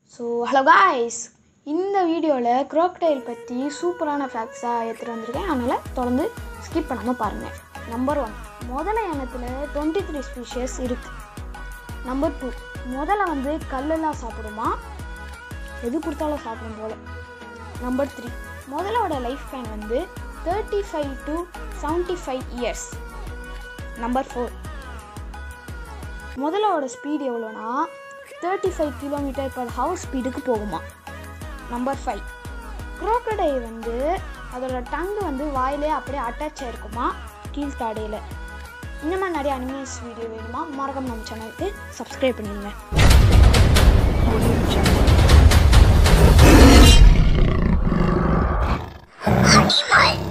so hello guys இந்த வீடியோவில் crocodile பற்றி சூப்பரான ஃபேக்ட்ஸாக எடுத்துகிட்டு வந்திருக்கேன் அதனால் தொடர்ந்து ஸ்கிப் பண்ணாமல் பாருங்கள் நம்பர் ஒன் முதல இனத்தில் டுவெண்ட்டி த்ரீ ஸ்பீஷியஸ் இருக்குது நம்பர் டூ முதல்ல வந்து கல்லெல்லாம் சாப்பிடுமா எது கொடுத்தாலும் சாப்பிடும் போல் நம்பர் த்ரீ முதலோட லைஃப் ஸ்பேன் வந்து thirty five to seventy five years number four முதலோட ஸ்பீடு எவ்வளோனா thirty five kilometre per hour ஸ்பீடுக்கு போகுமா நம்பர் ஃபைவ் crocodile வந்து அதோட டங்கு வந்து வாயிலே அப்படியே அட்டாச் ஆயிருக்குமா கீழ்த்தாடையில் இந்த மாதிரி நிறைய அனிமல்ஸ் வீடியோ வேணுமா மறக்காம நம்ம சேனலுக்கு சப்ஸ்கிரைப் பண்ணிடுங்க Animal